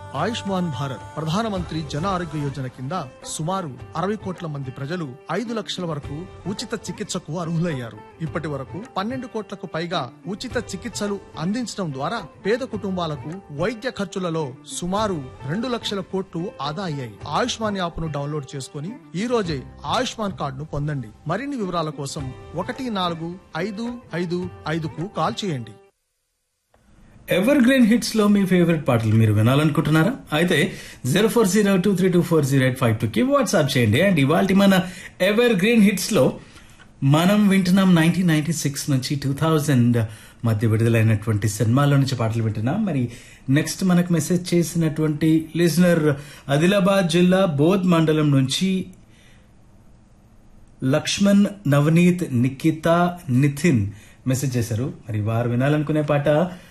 ఆయుష్మాన్ భారత్ ప్రధానమంత్రి జన ఆరోగ్య యోజన కింద సుమారు అరవై కోట్ల మంది ప్రజలు ఐదు లక్షల వరకు ఉచిత చికిత్సకు అర్హులయ్యారు ఇప్పటి వరకు పన్నెండు కోట్లకు పైగా ఉచిత చికిత్సలు అందించడం ద్వారా పేద కుటుంబాలకు వైద్య ఖర్చులలో సుమారు రెండు లక్షల కోట్లు ఆదా అయ్యాయి ఆయుష్మాన్ యాప్ ను డౌన్లోడ్ చేసుకుని ఈ రోజే ఆయుష్మాన్ కార్డును పొందండి మరిన్ని వివరాల కోసం ఒకటి నాలుగు ఐదు ఐదు ఐదుకు కాల్ చేయండి ఎవర్ గ్రీన్ హిట్స్ లో మీ ఫేవరెట్ పాటలు మీరు వినాలనుకుంటున్నారా అయితే zero four zero two three two four zero eight five two కి వాట్సాప్ చేయండి అండ్ ఇవాళ మన ఎవర్ గ్రీన్ హిట్స్ లో మనం వింటున్నాం నైన్టీన్ నైన్టీ సిక్స్ నుంచి టూ థౌజండ్ మధ్య విడుదలైనటువంటి సినిమాల్లో నుంచి పాటలు వింటున్నాం మరి నెక్స్ట్ మనకు మెసేజ్ చేసినటువంటి లిజనర్ ఆదిలాబాద్ జిల్లా బోధ్ మండలం నుంచి లక్ష్మణ్ నవనీత్ నిఖిత నితిన్ మెసేజ్ చేశారు మరి వారు వినాలనుకునే పాట